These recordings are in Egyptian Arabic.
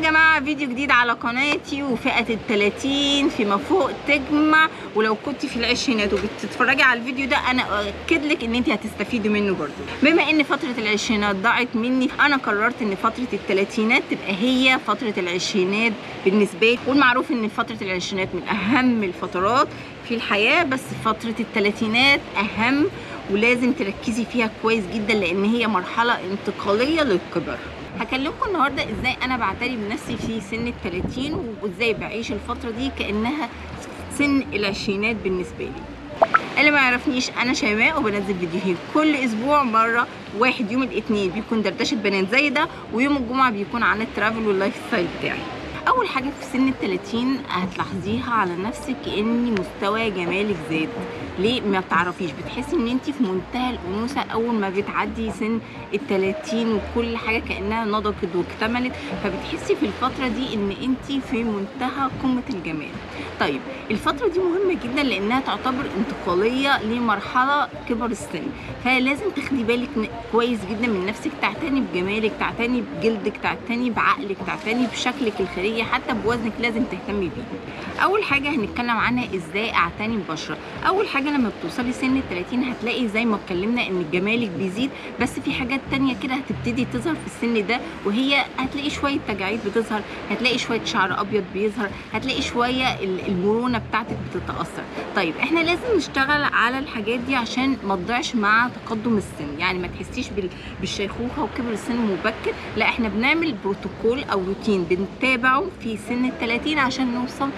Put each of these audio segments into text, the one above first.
جماعة فيديو جديد على قناتي وفئة التلاتين فيما فوق تجمع ولو كنت في العشرينات وبتتفرجي على الفيديو ده انا اؤكد لك ان انت هتستفيدي منه برضو بما ان فترة العشرينات ضاعت مني انا قررت ان فترة التلاتينات تبقى هي فترة العشرينات بالنسبة لي والمعروف ان فترة العشرينات من اهم الفترات في الحياة بس فترة التلاتينات اهم ولازم تركزي فيها كويس جدا لان هي مرحلة انتقالية للكبر هكلمكم النهارده ازاي انا بعتري بنفسي في سن ال 30 وازاي بعيش الفتره دي كانها سن العشرينات بالنسبه لي اللي ما يعرفنيش انا شيماء وبنزل فيديوهين كل اسبوع مره واحد يوم الاثنين بيكون دردشه بنات زي ده ويوم الجمعه بيكون عن الترافل واللايف ستايل بتاعي اول حاجه في سن ال 30 هتلاحظيها على نفسك ان مستوى جمالك زاد ليه ما بتعرفيش بتحسي ان انت في منتهى الانوثه اول ما بتعدي سن ال 30 وكل حاجه كانها نضجت واكتملت فبتحسي في الفتره دي ان انت في منتهى قمه الجمال طيب الفتره دي مهمه جدا لانها تعتبر انتقاليه لمرحله كبر السن فلازم تاخدي بالك كويس جدا من نفسك تعتني بجمالك تعتني بجلدك تعتني بعقلك تعتني بشكلك الخارجي حتى بوزنك لازم تهتمي بيه اول حاجه هنتكلم عنها ازاي اعتني ببشره اول حاجه لما بتوصلي سن ال 30 هتلاقي زي ما اتكلمنا ان جمالك بيزيد بس في حاجات تانية كده هتبتدي تظهر في السن ده وهي هتلاقي شويه تجاعيد بتظهر هتلاقي شويه شعر ابيض بيظهر هتلاقي شويه المرونه بتاعتك بتتاثر طيب احنا لازم نشتغل على الحاجات دي عشان ما تضيعش مع تقدم السن يعني ما تحسيش بالشيخوخه وكبر السن مبكر لا احنا بنعمل بروتوكول او روتين بنتابعه في سن ال 30 عشان نوصل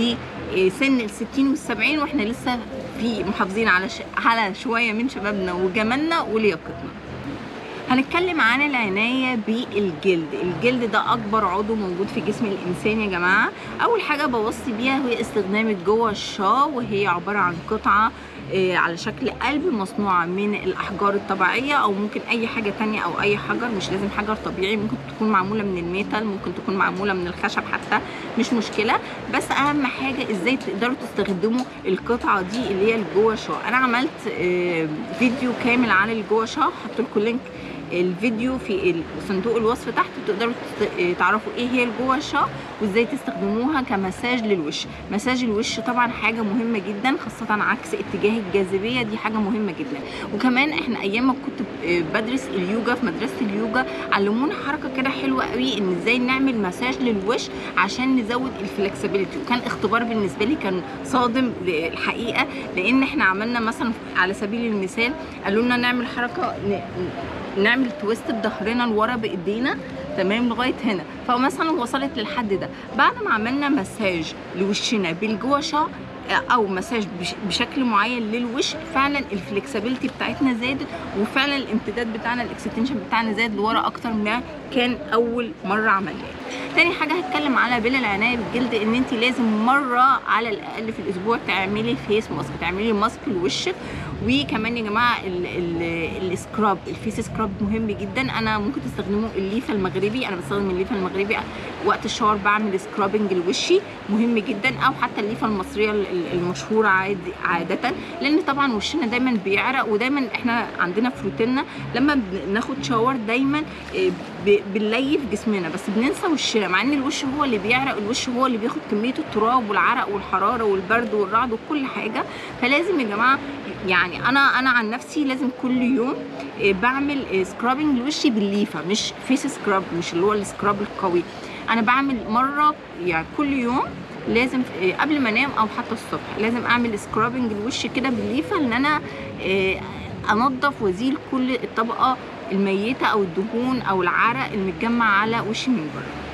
لسن ال 60 وال 70 واحنا لسه في محافظين على ش... على شويه من شبابنا وجمالنا ولياقتنا هنتكلم عن العناية بالجلد الجلد ده أكبر عضو موجود في جسم الإنسان يا جماعة أول حاجة بوصي بيها هي استخدام الجوه الشا وهي عبارة عن قطعة على شكل قلب مصنوعة من الأحجار الطبيعية أو ممكن أي حاجة تانية أو أي حجر مش لازم حجر طبيعي ممكن تكون معمولة من الميتال ممكن تكون معمولة من الخشب حتى مش مشكلة بس أهم حاجة إزاي تقدروا تستخدموا القطعة دي اللي هي الجوه شا أنا عملت فيديو كامل عن الجوه شا هحط لكم لينك الفيديو في صندوق الوصف تحت تقدروا تعرفوا ايه هي الجوه شا وازاي تستخدموها كمساج للوش مساج الوش طبعا حاجه مهمه جدا خاصه عكس اتجاه الجاذبيه دي حاجه مهمه جدا وكمان احنا ايام ما كنت بدرس اليوجا في مدرسه اليوجا علمونا حركه كده حلوه قوي ان ازاي نعمل مساج للوش عشان نزود الفلكسبيليتي وكان اختبار بالنسبه لي كان صادم الحقيقه لان احنا عملنا مثلا على سبيل المثال قالوا لنا نعمل حركه نعمل تويست بظهرنا لورا بايدينا تمام لغايه هنا فمثلا وصلت للحد ده بعد ما عملنا مساج لوشنا بالجوشة او مساج بشكل معين للوش فعلا الفلكسبيليتي بتاعتنا زادت وفعلا الامتداد بتاعنا الاكستنشن بتاعنا زاد لورا اكتر ما كان اول مره عملناه تاني حاجه هتكلم على بين العنايه بالجلد ان انت لازم مره على الاقل في الاسبوع تعملي فيس ماسك تعملي ماسك لوشك وكمان يا جماعه السكراب الفيس سكراب مهم جدا انا ممكن تستخدموا الليفه المغربي انا بستخدم الليفه المغربي وقت الشاور بعمل سكرابنج لوشي مهم جدا او حتى الليفه المصريه المشهوره عادي عاده لان طبعا وشنا دايما بيعرق ودايما احنا عندنا في روتيننا لما بناخد شاور دايما بنليف جسمنا بس بننسى وشنا مع ان الوش هو اللي بيعرق الوش هو اللي بياخد كميه التراب والعرق والحراره والبرد والرعد وكل حاجه فلازم يا جماعه يعني انا انا عن نفسي لازم كل يوم بعمل سكرابنج لوشي بالليفه مش فيس سكراب مش اللي هو السكراب القوي انا بعمل مره يعني كل يوم لازم قبل ما انام او حتى الصبح لازم اعمل سكرابنج لوشي كده بالليفه ان انا انضف وازيل كل الطبقه الميته او الدهون او العرق المتجمع على وشي من بره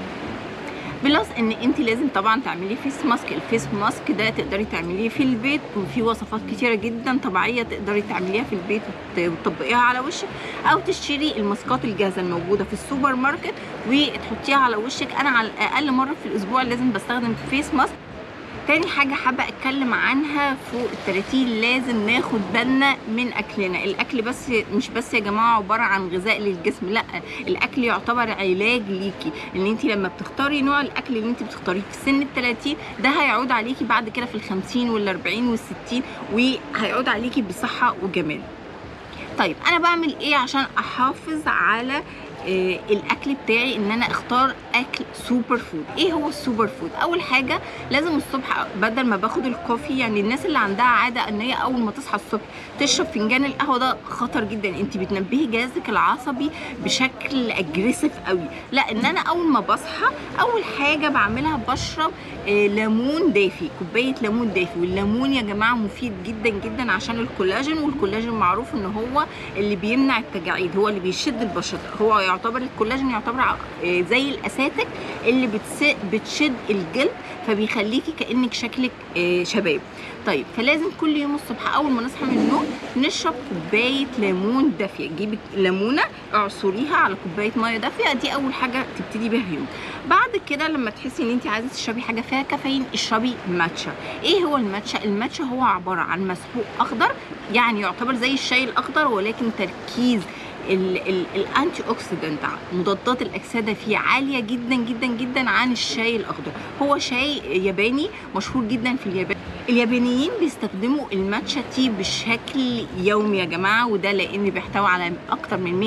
بلس ان انت لازم طبعا تعملي فيس ماسك الفيس ماسك ده تقدري تعمليه في البيت وفي وصفات كتيره جدا طبيعيه تقدري تعمليها في البيت وتطبقيها على وشك او تشتري الماسكات الجاهزه الموجوده في السوبر ماركت وتحطيها على وشك انا على الاقل مره في الاسبوع لازم بستخدم فيس ماسك تاني حاجة حابة اتكلم عنها فوق التلاتين لازم ناخد بالنا من اكلنا الاكل بس مش بس يا جماعة عبارة عن غذاء للجسم لا الاكل يعتبر علاج ليكي ان انت لما بتختاري نوع الاكل اللي انت بتختاريه في سن التلاتين ده هيعود عليكي بعد كده في الخمسين والاربعين والستين وهيعود عليكي بصحة وجمال طيب انا بعمل ايه عشان احافظ على آه، الاكل بتاعي ان انا اختار اكل سوبر فود ايه هو السوبر فود اول حاجه لازم الصبح بدل ما باخد الكوفي يعني الناس اللي عندها عاده ان هي اول ما تصحى الصبح تشرب فنجان القهوه ده خطر جدا انت بتنبهي جهازك العصبي بشكل اجريسيف قوي لا ان انا اول ما بصحى اول حاجه بعملها بشرب آه، ليمون دافي كوبايه ليمون دافي والليمون يا جماعه مفيد جدا جدا عشان الكولاجين والكولاجين معروف ان هو اللي بيمنع التجاعيد هو اللي بيشد البشره هو يعتبر الكولاجين يعتبر ع- آه، زي الاساتك اللي بتس... بتشد الجلد فبيخليكي كانك شكلك آه، شباب طيب فلازم كل يوم الصبح اول ما نصحى من النوم نشرب كوبايه ليمون دافيه جيبي ليمونه اعصريها على كوبايه ميه دافيه دي اول حاجه تبتدي بيها اليوم بعد كده لما تحسي ان انت عايزه تشربي حاجه فيها كافيين اشربي ماتشا ايه هو الماتشا الماتشا هو عباره عن مسحوق اخضر يعني يعتبر زي الشاي الاخضر ولكن تركيز ال- ال- الانتي اوكسيدنت مضادات الاكسده فيه عاليه جدا جدا جدا عن الشاي الاخضر هو شاي ياباني مشهور جدا في اليابان اليابانيين بيستخدموا الماتشا تي بشكل يومي يا جماعه وده لان بيحتوي على اكتر من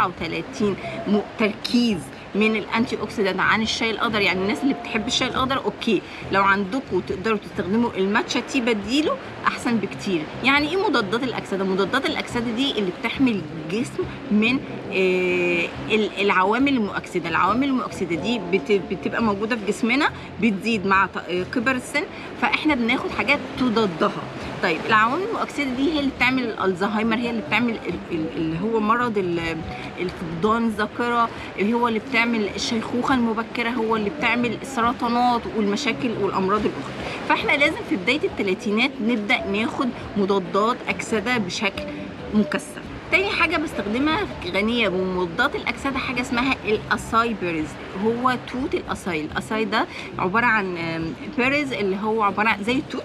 137 م- تركيز من الانتي اوكسيدانت عن الشاي الاخضر يعني الناس اللي بتحب الشاي الاخضر اوكي لو عندكم تقدروا تستخدموا الماتشا تي بديله احسن بكتير يعني ايه مضادات الاكسده مضادات الاكسده دي اللي بتحمي الجسم من آه ال- العوامل المؤكسده العوامل المؤكسده دي بت- بتبقى موجوده في جسمنا بتزيد مع ط- آه، كبر السن فاحنا بناخد حاجات تضادها طيب العوامل المؤكسده دي هي اللي بتعمل الالزهايمر هي اللي بتعمل ال- ال- اللي هو مرض ال- الفقدان الذاكره اللي هو اللي بتعمل الشيخوخه المبكره هو اللي بتعمل السرطانات والمشاكل والامراض الاخرى فاحنا لازم في بدايه الثلاثينات نبدا ناخد مضادات اكسده بشكل مكثف تاني حاجة بستخدمها غنية بمضادات الأكسدة حاجة اسمها الأساي بيريز هو توت الأساي الأساي ده عبارة عن آم، بيريز اللي هو عبارة عن زي التوت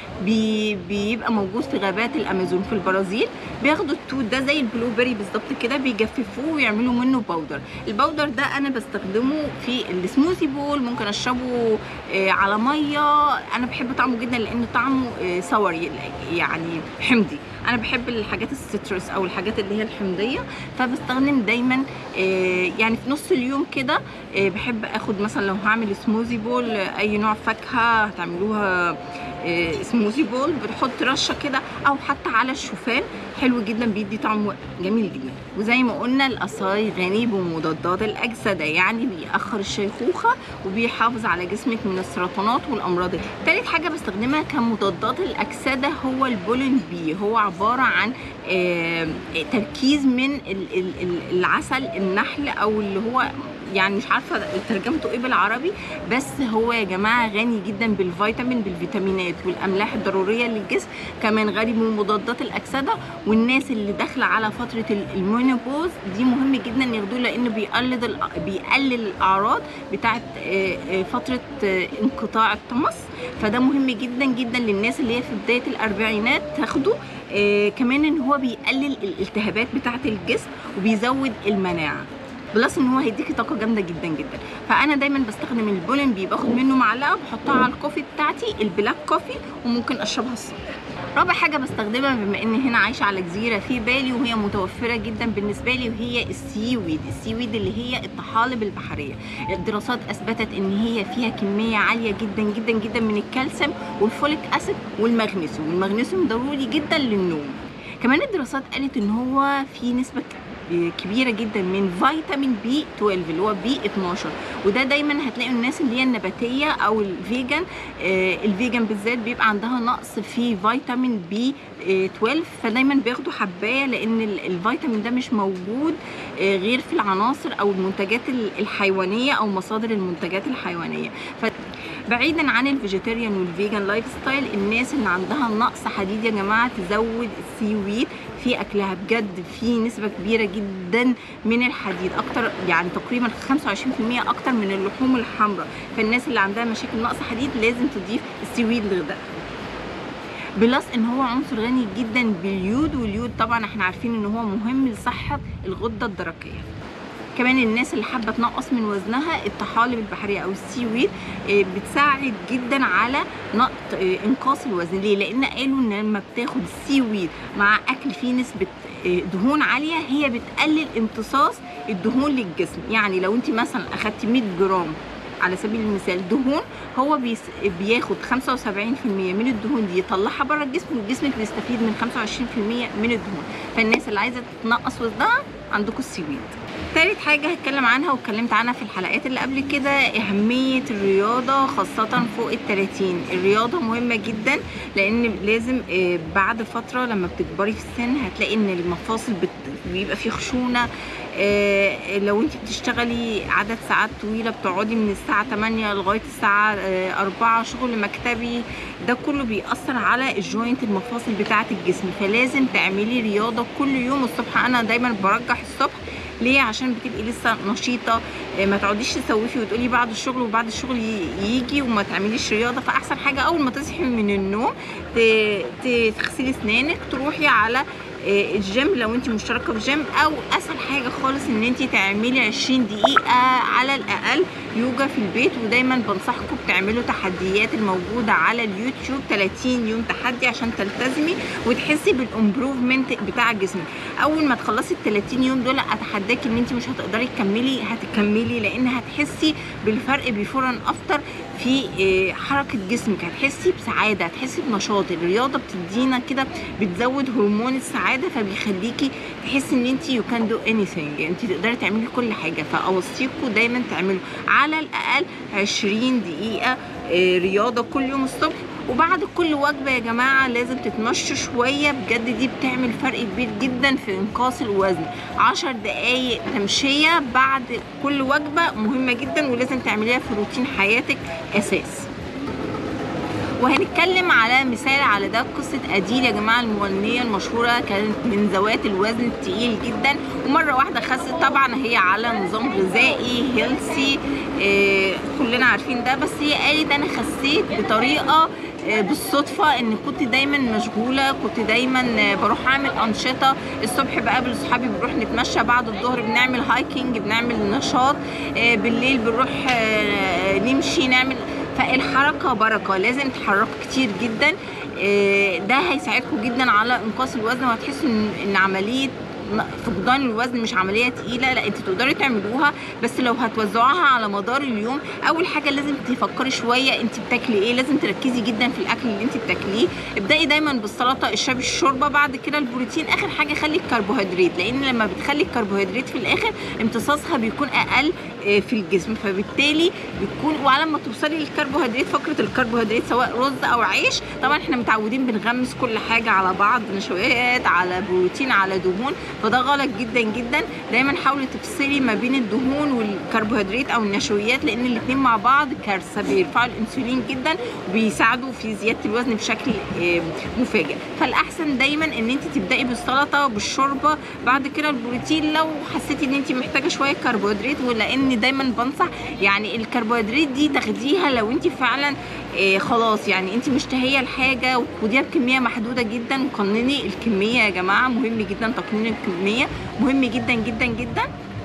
بي بيبقى موجود في غابات الامازون في البرازيل بياخدوا التوت ده زي البلو بيري بالظبط كده بيجففوه ويعملوا منه باودر الباودر ده انا بستخدمه في السموثي بول ممكن اشربه آه، على ميه انا بحب طعمه جدا لان طعمه آه، صور يعني حمضي انا بحب الحاجات السترس او الحاجات اللي هي الحمضيه فبستخدم دايما آه، يعني في نص اليوم كده آه، بحب اخد مثلا لو هعمل سموزي بول آه، اي نوع فاكهه هتعملوها آه، سموزي بول بتحط رشه كده او حتى على الشوفان حلو جدا بيدي طعم جميل جدا وزي ما قلنا القصاي غني بمضادات الاكسده يعني بيأخر الشيخوخه وبيحافظ على جسمك من السرطانات والامراض تالت حاجه بستخدمها كمضادات الاكسده هو البولين بي هو عباره عن آه، تركيز من ال- ال- ال- العسل النحل او اللي هو يعني مش عارفه ترجمته ايه بالعربي بس هو يا جماعه غني جدا بالفيتامين بالفيتامينات والاملاح الضروريه للجسم كمان غني بمضادات الاكسده والناس اللي داخله على فتره ال- المينوبوز دي مهم جدا ياخدوه لانه بيقلل الأ- بيقلل الاعراض بتاعه آه، آه، فتره آه، انقطاع الطمس فده مهم جدا جدا للناس اللي هي في بدايه الاربعينات تاخده آه، كمان ان هو بيقلل الالتهابات بتاعه الجسم وبيزود المناعه بلس ان هو هيديكي طاقه جامده جدا جدا فانا دايما بستخدم البولن بي باخد منه معلقه بحطها على الكوفي بتاعتي البلاك كوفي وممكن اشربها الصبح رابع حاجه بستخدمها بما اني هنا عايشه على جزيره في بالي وهي متوفره جدا بالنسبه لي وهي السيويد السيويد اللي هي الطحالب البحريه الدراسات اثبتت ان هي فيها كميه عاليه جدا جدا جدا من الكالسيوم والفوليك اسيد والمغنيسيوم والمغنيسيوم ضروري جدا للنوم كمان الدراسات قالت ان هو في نسبه كبيره جدا من فيتامين بي 12 اللي هو بي 12 وده دايما هتلاقوا الناس اللي هي النباتيه او الفيجن آه الفيجن بالذات بيبقى عندها نقص في فيتامين بي آه 12 فدايما بياخدوا حبايه لان ال- الفيتامين ده مش موجود آه غير في العناصر او المنتجات ال- الحيوانيه او مصادر المنتجات الحيوانيه ف بعيدا عن الفيجيتيريان والفيجن لايف ستايل الناس اللي عندها نقص حديد يا جماعه تزود السي في اكلها بجد في نسبه كبيره جدا من الحديد اكتر يعني تقريبا 25% اكتر من اللحوم الحمراء فالناس اللي عندها مشاكل نقص حديد لازم تضيف السويد لغدائها بلس ان هو عنصر غني جدا باليود واليود طبعا احنا عارفين ان هو مهم لصحه الغده الدرقيه كمان الناس اللي حابه تنقص من وزنها الطحالب البحريه او السي ويد آه، بتساعد جدا على نقط آه، انقاص الوزن ليه لان قالوا ان لما بتاخد السي ويد مع اكل فيه نسبه آه، دهون عاليه هي بتقلل امتصاص الدهون للجسم يعني لو انت مثلا اخدتي 100 جرام على سبيل المثال دهون هو بيس بياخد 75% من الدهون دي يطلعها بره الجسم وجسمك بيستفيد من 25% من الدهون فالناس اللي عايزه تنقص وزنها عندكم السويد تالت حاجة هتكلم عنها واتكلمت عنها في الحلقات اللي قبل كده أهمية الرياضة خاصة فوق التلاتين الرياضة مهمة جدا لأن لازم آه، بعد فترة لما بتكبري في السن هتلاقي إن المفاصل بت- بيبقى فيه خشونة آه، لو انت بتشتغلي عدد ساعات طويلة بتقعدي من الساعة 8 لغاية الساعة آه، 4 شغل مكتبي ده كله بيأثر على الجوينت المفاصل بتاعة الجسم فلازم تعملي رياضة كل يوم الصبح أنا دايما برجح الصبح ليه عشان بتبقي لسه نشيطه آه، ما تقعديش تسوفي وتقولي بعد الشغل وبعد الشغل ي- يجي وما تعمليش رياضه فاحسن حاجه اول ما تصحي من النوم ت- ت- تغسلي اسنانك تروحي على آه، الجيم لو انت مشتركه في جيم او اسهل حاجه خالص ان انت تعملي 20 دقيقه على الاقل يوجا في البيت ودايما بنصحكم بتعملوا تحديات الموجوده على اليوتيوب 30 يوم تحدي عشان تلتزمي وتحسي بالامبروفمنت بتاع جسمك اول ما تخلصي ال 30 يوم دول اتحداكي ان انت مش هتقدري تكملي هتكملي لان هتحسي بالفرق بيفور ان افتر في آه، حركه جسمك هتحسي بسعاده هتحسي بنشاط الرياضه بتدينا كده بتزود هرمون السعاده فبيخليكي تحسي ان انت يو كان دو اني ثينج انت تقدري تعملي كل حاجه فاوصيكم دايما تعملوا على الاقل 20 دقيقه آه، رياضه كل يوم الصبح وبعد كل وجبه يا جماعه لازم تتمشوا شويه بجد دي بتعمل فرق كبير جدا في انقاص الوزن 10 دقايق تمشيه بعد كل وجبه مهمه جدا ولازم تعمليها في روتين حياتك اساس وهنتكلم على مثال على ده قصة أديل يا جماعة المغنية المشهورة كانت من ذوات الوزن التقيل جدا ومرة واحدة خست طبعا هي على نظام غذائي هيلسي آه كلنا عارفين ده بس هي قالت أنا خسيت بطريقة آه، بالصدفة ان كنت دايما مشغولة كنت دايما آه، بروح اعمل انشطة الصبح بقابل صحابي بنروح نتمشى بعد الظهر بنعمل هايكنج بنعمل نشاط آه، بالليل بنروح آه، نمشي نعمل فالحركه بركه لازم تتحركوا كتير جدا آه، ده هيساعدكم جدا على انقاص الوزن وهتحسوا ان إن عمليه فقدان الوزن مش عمليه تقيله لا انت تقدري تعملوها بس لو هتوزعوها على مدار اليوم اول حاجه لازم تفكري شويه انت بتاكلي ايه لازم تركزي جدا في الاكل اللي انت بتاكليه ابداي دايما بالسلطه اشربي الشوربه بعد كده البروتين اخر حاجه خلي الكربوهيدرات لان لما بتخلي الكربوهيدرات في الاخر امتصاصها بيكون اقل آه، في الجسم فبالتالي بتكون وعلى ما توصلي للكربوهيدرات فكره الكربوهيدرات سواء رز او عيش طبعا احنا متعودين بنغمس كل حاجه على بعض نشويات على بروتين على دهون فده غلط جدا جدا دايما حاولي تفصلي ما بين الدهون والكربوهيدرات او النشويات لان الاثنين مع بعض كارثه بيرفعوا الانسولين جدا وبيساعدوا في زياده الوزن بشكل آه، مفاجئ فالاحسن دايما ان انت تبداي بالسلطه بالشوربه بعد كده البروتين لو حسيتي ان انت محتاجه شويه كربوهيدرات ولان دايما بنصح يعني الكربوهيدرات دي تاخديها لو انت فعلا آه، خلاص يعني انت مشتهيه الحاجه وخديها بكميه محدوده جدا قنني الكميه يا جماعه مهم جدا تقنين الكميه مهم جدا جدا جدا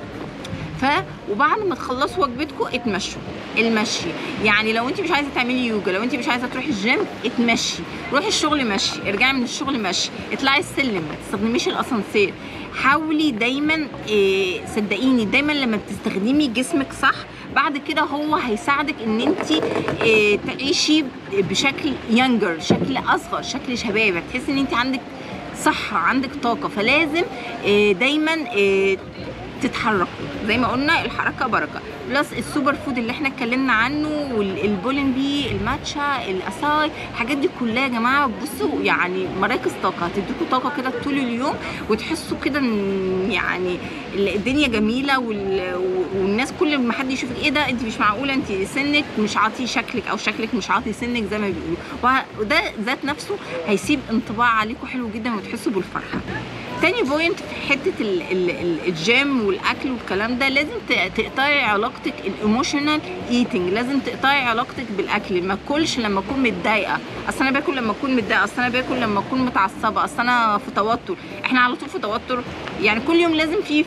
ف وبعد ما تخلصوا وجبتكم اتمشوا المشي يعني لو انت مش عايزه تعملي يوجا لو انت مش عايزه تروحي الجيم اتمشي روحي الشغل مشي ارجعي من الشغل مشي اطلعي السلم ما تستخدميش الاسانسير حاولي دايما إيه صدقيني دايما لما بتستخدمي جسمك صح بعد كده هو هيساعدك ان انت إيه تعيشي بشكل يانجر شكل اصغر شكل شباب هتحسي ان انت عندك صحة عندك طاقة فلازم إيه دايما إيه تتحركوا زي ما قلنا الحركه بركه بلس السوبر فود اللي احنا اتكلمنا عنه والبولن بي الماتشا الاساي الحاجات دي كلها يا جماعه بصوا يعني مراكز طاقه هتديكوا طاقه كده طول اليوم وتحسوا كده ان يعني الدنيا جميله وال... والناس كل ما حد يشوفك ايه ده انت مش معقوله انت سنك مش عاطي شكلك او شكلك مش عاطي سنك زي ما بيقولوا وه- وده ذات نفسه هيسيب انطباع عليكم حلو جدا وتحسوا بالفرحه تاني بوينت في حته ال- ال- ال- الجيم والاكل والكلام ده لازم ت- تقطعي علاقتك الايموشنال ايتنج لازم تقطعي علاقتك بالاكل ما اكلش لما اكون متضايقه اصل انا باكل لما اكون متضايقه اصل انا باكل لما اكون متعصبه اصل انا في توتر احنا على طول في توتر يعني كل يوم لازم في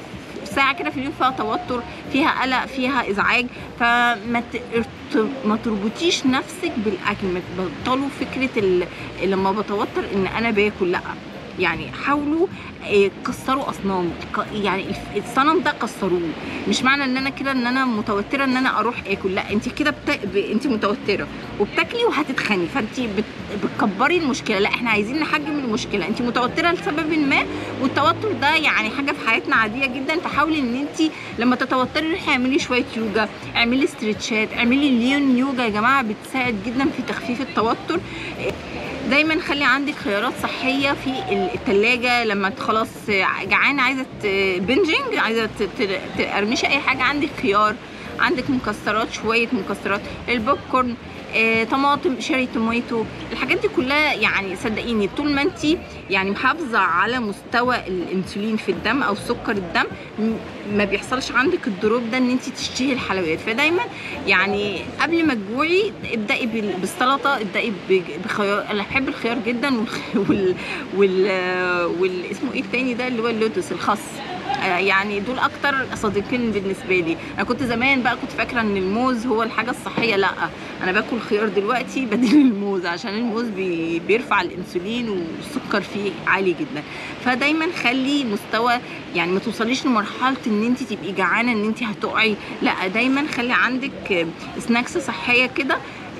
ساعه كده في اليوم فيها توتر فيها قلق فيها ازعاج فما ت- ارت- ما تربطيش نفسك بالاكل ما تبطلوا فكره ال- لما بتوتر ان انا باكل لا يعني حاولوا آه، كسروا اصنام ك- يعني الف- الصنم ده كسروه مش معنى ان انا كده ان انا متوتره ان انا اروح اكل لا انت كده بت... ب... انت متوتره وبتاكلي وهتتخني فانت بت... بتكبري المشكله لا احنا عايزين نحجم المشكله انت متوتره لسبب ما والتوتر ده يعني حاجه في حياتنا عاديه جدا فحاولي ان انت لما تتوتري روحي اعملي شويه يوجا اعملي استرتشات اعملي ليون يوجا يا جماعه بتساعد جدا في تخفيف التوتر دايما خلي عندك خيارات صحيه في الثلاجه لما ت- خلاص جعانه عايزه ت- بنجنج عايزه ت- ت- تقرمشي اي حاجه عندك خيار عندك مكسرات شويه مكسرات البوب كورن آه، طماطم شيري توميتو الحاجات دي كلها يعني صدقيني طول ما انت يعني محافظه على مستوى الانسولين في الدم او سكر الدم م- ما بيحصلش عندك الدروب ده ان انت تشتهي الحلويات فدايما يعني قبل ما تجوعي ابدأي بال- بالسلطه ابدأي ب- بخيار انا بحب الخيار جدا والخ- وال وال, وال... اسمه ايه التاني ده اللي هو اللوتس الخس آه، يعني دول اكتر صديقين بالنسبه لي انا كنت زمان بقى كنت فاكره ان الموز هو الحاجه الصحيه لا انا باكل خيار دلوقتي بديل الموز عشان الموز بي بيرفع الانسولين والسكر فيه عالي جدا فدايما خلي مستوى يعني ما توصليش لمرحله ان انت تبقي جعانه ان انت هتقعي لا دايما خلي عندك آه، سناكس صحيه كده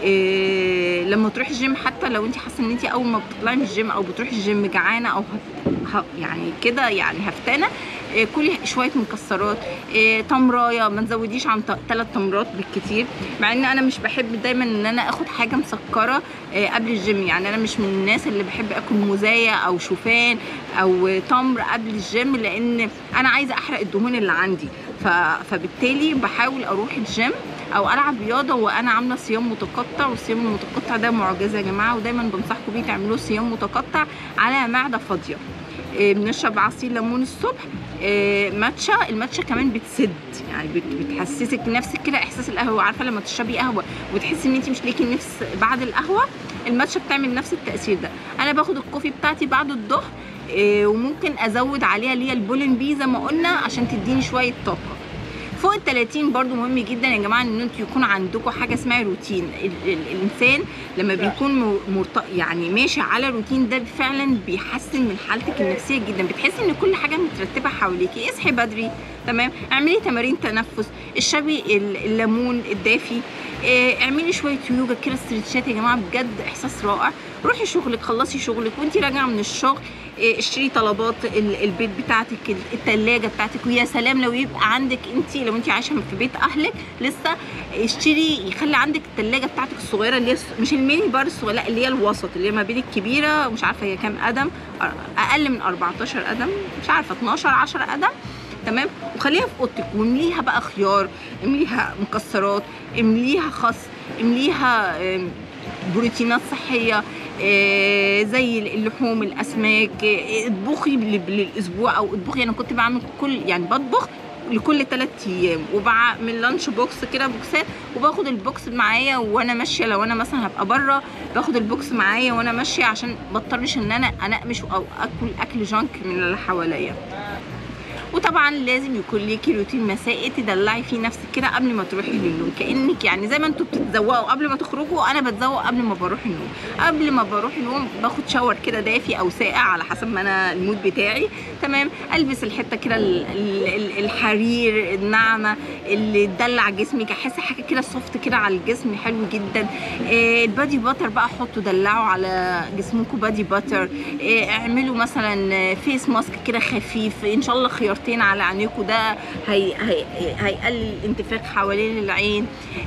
إيه لما تروحي الجيم حتى لو انت حاسه ان انت اول ما بتطلعي من الجيم او بتروحي الجيم جعانه او هت... ه... يعني كده يعني هفتانه إيه كلي شويه مكسرات إيه تمرايه ما تزوديش عن ثلاث تمرات بالكتير مع ان انا مش بحب دايما ان انا اخد حاجه مسكره إيه قبل الجيم يعني انا مش من الناس اللي بحب اكل موزايه او شوفان او تمر قبل الجيم لان انا عايزه احرق الدهون اللي عندي ف... فبالتالي بحاول اروح الجيم او العب رياضه وانا عامله صيام متقطع والصيام المتقطع ده معجزه يا جماعه ودايما بنصحكم بيه تعملوه صيام متقطع على معده فاضيه إيه، بنشرب عصير ليمون الصبح إيه، ماتشا الماتشا كمان بتسد يعني بت- بتحسسك نفسك كده احساس القهوه عارفه لما تشربي قهوه وتحسي ان انت مش ليكي نفس بعد القهوه الماتشا بتعمل نفس التاثير ده انا باخد الكوفي بتاعتي بعد الظهر إيه، وممكن ازود عليها اللي هي البولن بي زي ما قلنا عشان تديني شويه طاقه فوق ال 30 برضو مهم جدا يا جماعه ان انتوا يكون عندكم حاجه اسمها روتين ال ال الانسان لما بيكون م- مرت... يعني ماشي على روتين ده فعلا بيحسن من حالتك النفسيه جدا بتحسي ان كل حاجه مترتبه حواليكي اصحي بدري تمام اعملي تمارين تنفس اشربي ال- الليمون الدافي آه، اعملي شويه يوجا كده استرتشات يا جماعه بجد احساس رائع روحي شغلك خلصي شغلك وانت راجعه من الشغل آه، اشتري طلبات ال- البيت بتاعتك الثلاجه بتاعتك ويا سلام لو يبقى عندك انت لو انت عايشه في بيت اهلك لسه اشتري يخلي عندك الثلاجه بتاعتك الصغيره اللي هي الص- مش الميني بار الصغيره لا اللي هي الوسط اللي هي ما بين الكبيره مش عارفه هي كام قدم أ- اقل من 14 قدم مش عارفه 12 10 قدم تمام وخليها في اوضتك وامليها بقى خيار امليها مكسرات امليها خس امليها آم، بروتينات صحيه آه، زي اللحوم الاسماك آه، اطبخي بال- للاسبوع او اطبخي انا كنت بعمل كل يعني بطبخ لكل ثلاث ايام وبعمل لانش بوكس كده بوكسات وباخد البوكس معايا وانا ماشيه لو انا مثلا هبقى بره باخد البوكس معايا وانا ماشيه عشان بضطرش ان انا انقمش او اكل اكل جانك من اللي حواليا وطبعا لازم يكون ليكي روتين مسائي تدلعي فيه نفسك كده قبل ما تروحي للنوم كانك يعني زي ما انتوا بتتزوقوا قبل ما تخرجوا انا بتزوق قبل ما بروح النوم قبل ما بروح النوم باخد شاور كده دافي او ساقع على حسب ما انا المود بتاعي تمام البس الحته كده ال- ال- ال- الحرير الناعمه اللي تدلع جسمك احس حاجه كده سوفت كده على الجسم حلو جدا آه، البادي باتر بقى حطوا دلعوا على جسمكم بادي باتر آه، اعملوا مثلا فيس ماسك كده خفيف ان شاء الله خيارتين على عينيكم ده هي هي هيقلل الانتفاخ حوالين العين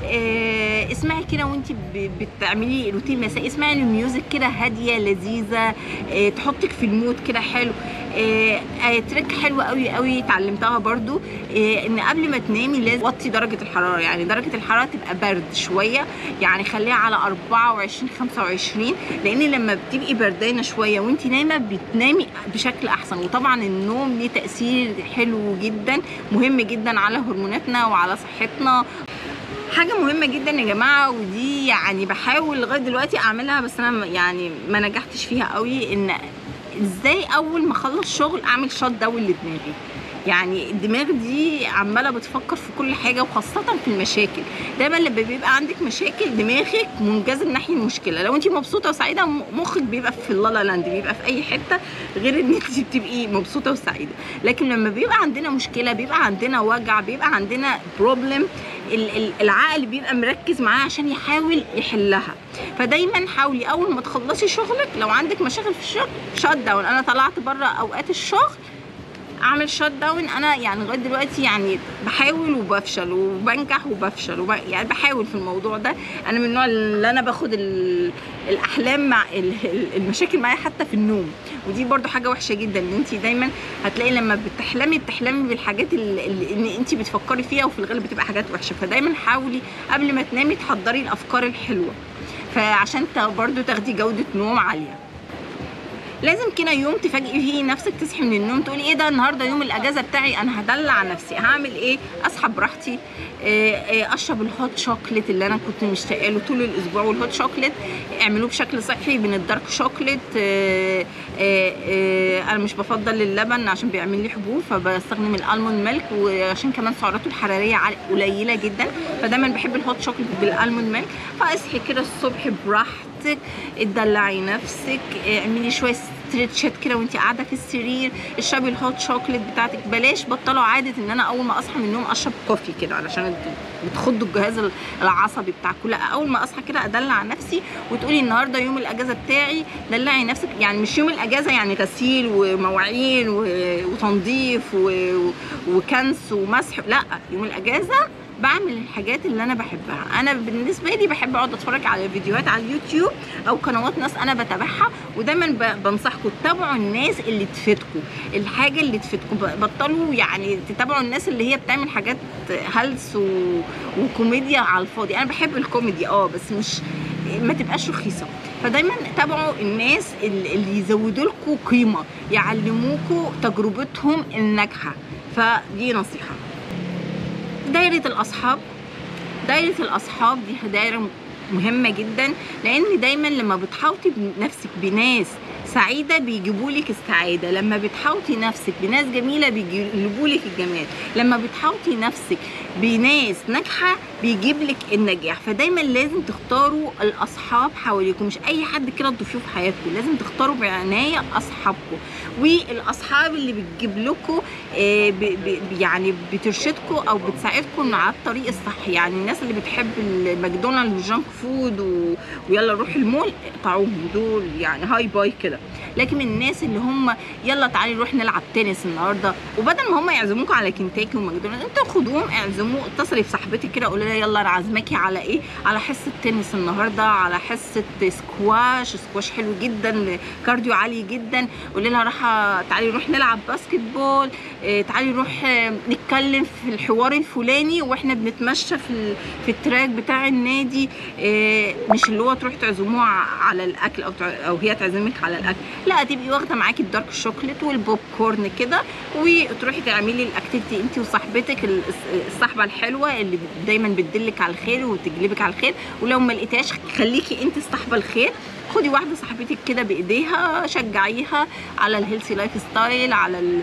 آه، اسمعي كده وانت ب- بتعملي روتين مسائي اسمعي الميوزك كده هاديه لذيذه آه، تحطك في المود كده حلو آه، آه، تريك حلوه قوي قوي اتعلمتها برضو آه، ان قبل ما تنامي لازم وطي درجه الحراره يعني درجه الحراره تبقى برد شويه يعني خليها على 24 25 لان لما بتبقي بردانه شويه وانت نايمه بتنامي بشكل احسن وطبعا النوم ليه تاثير حلو جدا مهم جدا على هرموناتنا وعلى صحتنا حاجة مهمة جدا يا جماعة ودي يعني بحاول لغاية دلوقتي أعملها بس أنا م- يعني ما نجحتش فيها قوي إن إزاي أول ما أخلص شغل أعمل شوت داون لدماغي يعني الدماغ دي عماله بتفكر في كل حاجه وخاصه في المشاكل دايما لما بيبقى عندك مشاكل دماغك منجذب ناحيه المشكله لو انت مبسوطه وسعيده مخك بيبقى في اللالا لاند بيبقى في اي حته غير ان انت بتبقي مبسوطه وسعيده لكن لما بيبقى عندنا مشكله بيبقى عندنا وجع بيبقى عندنا بروبلم العقل بيبقى مركز معاه عشان يحاول يحلها فدايما حاولي اول ما تخلصي شغلك لو عندك مشاكل في الشغل شات داون انا طلعت بره اوقات الشغل اعمل شات داون انا يعني لغايه دلوقتي يعني بحاول وبفشل وبنجح وبفشل وب... يعني بحاول في الموضوع ده انا من النوع اللي انا باخد ال... الاحلام مع ال... المشاكل معايا حتى في النوم ودي برضو حاجه وحشه جدا ان انت دايما هتلاقي لما بتحلمي بتحلمي بالحاجات اللي, اللي انت بتفكري فيها وفي الغالب بتبقى حاجات وحشه فدايما حاولي قبل ما تنامي تحضري الافكار الحلوه فعشان برضو تاخدي جوده نوم عاليه لازم كده يوم تفاجئي فيه نفسك تصحي من النوم تقولي ايه ده النهارده يوم الاجازه بتاعي انا هدلع نفسي هعمل ايه اصحى براحتي اشرب الهوت شوكليت اللي انا كنت مشتاقه له طول الاسبوع والهوت شوكليت اعملوه بشكل صحي من الدارك شوكليت انا مش بفضل اللبن عشان بيعمل لي حبوب فبستخدم الالموند ميلك وعشان كمان سعراته الحراريه قليله جدا فدايما بحب الهوت شوكليت بالالموند ميلك فاصحي كده الصبح براحتك اتدلعي نفسك اعملي شويه ستريتشات كده وانت قاعده في السرير اشربي الهوت شوكليت بتاعتك بلاش بطلوا عاده ان انا اول ما اصحى من النوم اشرب كوفي كده علشان بتخضوا الجهاز العصبي بتاعكم لا اول ما اصحى كده ادلع نفسي وتقولي النهارده يوم الاجازه بتاعي دلعي نفسك يعني مش يوم الاجازه يعني غسيل ومواعين وتنظيف وكنس ومسح لا يوم الاجازه بعمل الحاجات اللي انا بحبها انا بالنسبه لي بحب اقعد اتفرج على فيديوهات على اليوتيوب او قنوات ناس انا بتابعها ودايما بنصحكم تتابعوا الناس اللي تفيدكم الحاجه اللي تفيدكم بطلوا يعني تتابعوا الناس اللي هي بتعمل حاجات هلس و... وكوميديا على الفاضي انا بحب الكوميدي اه بس مش ما تبقاش رخيصه فدايما تابعوا الناس اللي يزودوا لكم قيمه يعلموكم تجربتهم الناجحه فدي نصيحه دايرة الأصحاب دايرة الأصحاب دي دايرة مهمة جدا لأن دايما لما بتحاوطي نفسك بناس سعيدة بيجيبوا لك السعادة لما بتحاوطي نفسك بناس جميلة بيجيبوا لك الجمال لما بتحاوطي نفسك بناس ناجحة بيجيب لك النجاح فدايما لازم تختاروا الأصحاب حواليكم مش أي حد كده تضيفوه في حياتكم لازم تختاروا بعناية أصحابكم والأصحاب اللي بتجيب لكم يعني بترشدكم أو بتساعدكم على الطريق الصح يعني الناس اللي بتحب الماكدونالدز والجانك فود و... ويلا نروح المول اقطعوهم دول يعني هاي باي كده لكن من الناس اللي هم يلا تعالي نروح نلعب تنس النهارده وبدل ما هم يعزموكم على كنتاكي وماكدونالدز انتوا خدوهم اعزموا اتصلي بصاحبتك كده قولي لها يلا انا عازماكي على ايه على حصه تنس النهارده على حصه سكواش سكواش حلو جدا كارديو عالي جدا قولي لها راح تعالي نروح نلعب باسكت بول اه تعالي نروح اه نتكلم في الحوار الفلاني واحنا بنتمشى في في التراك بتاع النادي اه مش اللي هو تروح تعزموها على الاكل او او هي تعزمك على الاكل لا تبقي واخده معاكي الدارك شوكليت والبوب كورن كده وتروحي تعملي الاكتيفيتي انت وصاحبتك الصاحبه الحلوه اللي دايما بتدلك على الخير وتجلبك على الخير ولو ما لقيتهاش خليكي انت صاحبه الخير خدي واحده صاحبتك كده بايديها شجعيها على الهيلثي لايف ستايل على ال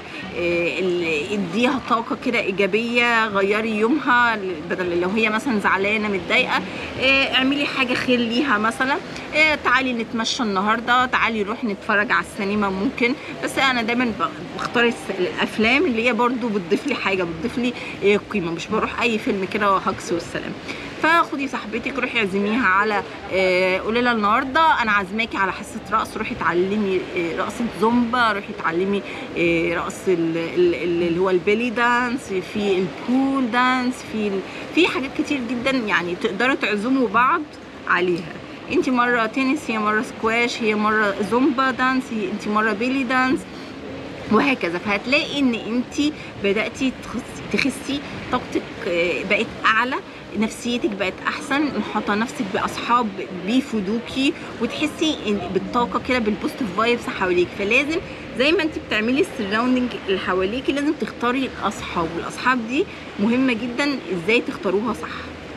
ال اديها طاقه كده ايجابيه غيري يومها بدل لو هي مثلا زعلانه متضايقه اعملي حاجه خير ليها مثلا تعالي نتمشى النهارده تعالي نروح نتفرج على السينما ممكن بس انا دايما بختار الافلام اللي هي برضو بتضيف لي حاجه بتضيف لي قيمه مش بروح اي فيلم كده هكس والسلام فخدي صاحبتك روحي اعزميها على آه قولي لها النهارده انا عازماكي على حصه رقص روحي اتعلمي آه رقصه زومبا روحي اتعلمي آه رقص اللي هو البيلي دانس في البول دانس في في حاجات كتير جدا يعني تقدروا تعزموا بعض عليها انت مره تنس هي مره سكواش هي مره زومبا دانس هي انت مره بيلي دانس وهكذا فهتلاقي ان انت بداتي تخسي طاقتك بقت اعلى نفسيتك بقت احسن محاطه نفسك باصحاب بيفيدوكي وتحسي بالطاقه كده بالبوزيتيف فايبس حواليك فلازم زي ما انت بتعملي السراوندنج اللي حواليكي لازم تختاري الاصحاب والاصحاب دي مهمه جدا ازاي تختاروها صح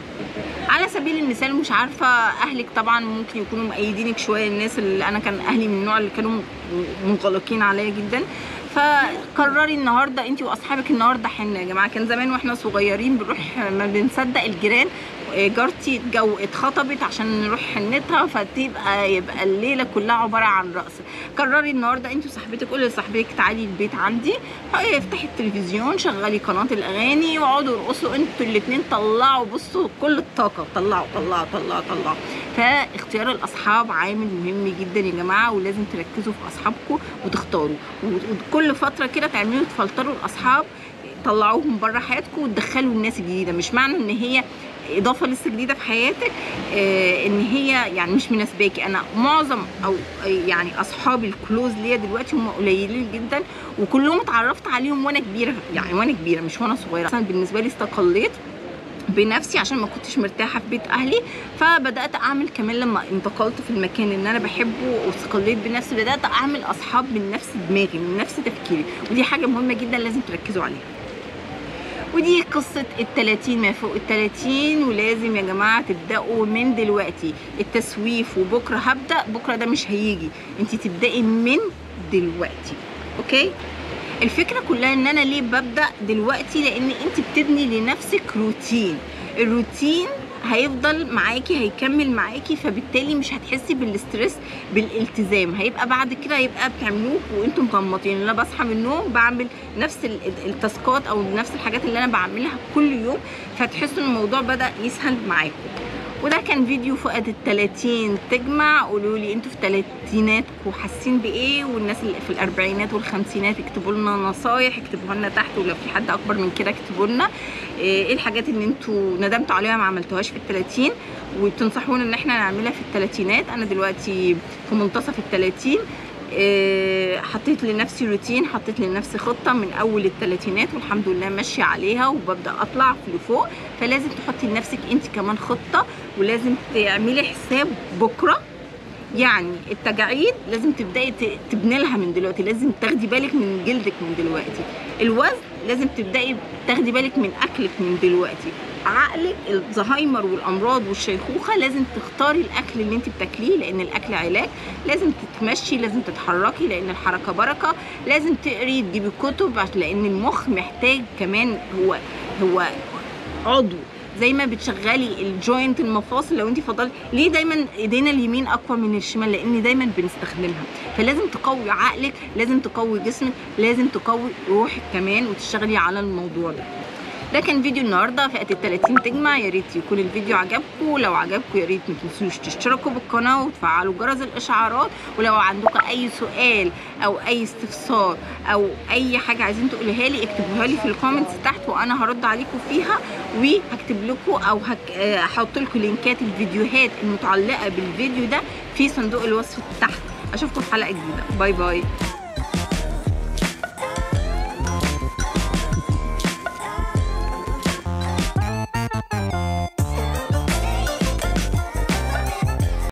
على سبيل المثال مش عارفه اهلك طبعا ممكن يكونوا مأيدينك شويه الناس اللي انا كان اهلي من النوع اللي كانوا منغلقين عليا جدا فقرري النهارده انت واصحابك النهارده حنه يا جماعه كان زمان واحنا صغيرين بنروح ما بنصدق الجيران إيه، جارتي اتجو اتخطبت عشان نروح حنتها فتبقى يبقى الليله كلها عباره عن رقص قرري النهارده انت وصاحبتك قولي لصاحبتك تعالي البيت عندي هاي افتحي التلفزيون شغلي قناه الاغاني واقعدوا ارقصوا انتوا الاثنين طلعوا بصوا كل الطاقه طلعوا طلعوا طلعوا طلعوا فاختيار الاصحاب عامل مهم جدا يا جماعه ولازم تركزوا في اصحابكم وتختاروا وكل فتره كده تعملوا تفلتروا الاصحاب طلعوهم بره حياتكم وتدخلوا الناس الجديده مش معنى ان هي اضافه لسه جديده في حياتك آه ان هي يعني مش مناسباكي انا معظم او يعني اصحابي الكلوز ليا دلوقتي هم قليلين جدا وكلهم اتعرفت عليهم وانا كبيره يعني وانا كبيره مش وانا صغيره اصلا بالنسبه لي استقليت بنفسي عشان ما كنتش مرتاحه في بيت اهلي فبدات اعمل كمان لما انتقلت في المكان اللي انا بحبه واستقليت بنفسي بدات اعمل اصحاب من نفس دماغي من نفس تفكيري ودي حاجه مهمه جدا لازم تركزوا عليها ودي قصة التلاتين ما فوق التلاتين ولازم يا جماعة تبدأوا من دلوقتي التسويف وبكرة هبدأ بكرة ده مش هيجي انت تبدأي من دلوقتي اوكي الفكرة كلها ان انا ليه ببدأ دلوقتي لان انت بتبني لنفسك روتين الروتين هيفضل معاكي هيكمل معاكي فبالتالي مش هتحسي بالاسترس بالالتزام هيبقى بعد كده هيبقى بتعملوه وانتم مغمضين انا بصحى من النوم بعمل نفس التاسكات او نفس الحاجات اللي انا بعملها كل يوم فتحسوا ان الموضوع بدا يسهل معاكم وده كان فيديو فؤاد التلاتين تجمع قولوا لي انتوا في تلاتيناتكم حاسين بايه والناس اللي في الاربعينات والخمسينات اكتبوا لنا نصايح اكتبوها لنا تحت ولو في حد اكبر من كده اكتبوا لنا ايه الحاجات اللي انتوا ندمتوا عليها ما عملتوهاش في التلاتين وتنصحونا ان احنا نعملها في التلاتينات انا دلوقتي في منتصف التلاتين إيه حطيت لنفسي روتين حطيت لنفسي خطه من اول الثلاثينات والحمد لله ماشيه عليها وببدا اطلع لفوق فلازم تحطي لنفسك انت كمان خطه ولازم تعملي حساب بكره يعني التجاعيد لازم تبداي تبني لها من دلوقتي لازم تاخدي بالك من جلدك من دلوقتي الوزن لازم تبداي تاخدي بالك من اكلك من دلوقتي عقلك الزهايمر والامراض والشيخوخه لازم تختاري الاكل اللي انت بتاكليه لان الاكل علاج لازم تتمشي لازم تتحركي لان الحركه بركه لازم تقري تجيبي كتب لان المخ محتاج كمان هو هو عضو زي ما بتشغلي الجوينت المفاصل لو انت فضلت ليه دايما ايدينا اليمين اقوى من الشمال لان دايما بنستخدمها فلازم تقوي عقلك لازم تقوي جسمك لازم تقوي روحك كمان وتشتغلي على الموضوع ده ده كان فيديو النهارده فئه ال 30 تجمع يا ريت يكون الفيديو عجبكم ولو عجبكم يا ريت ما تنسوش تشتركوا بالقناه وتفعلوا جرس الاشعارات ولو عندكم اي سؤال او اي استفسار او اي حاجه عايزين تقولوها لي اكتبوها لي في الكومنتس تحت وانا هرد عليكم فيها وهكتب لكم او هحط لكم لينكات الفيديوهات المتعلقه بالفيديو ده في صندوق الوصف تحت اشوفكم في حلقه جديده باي باي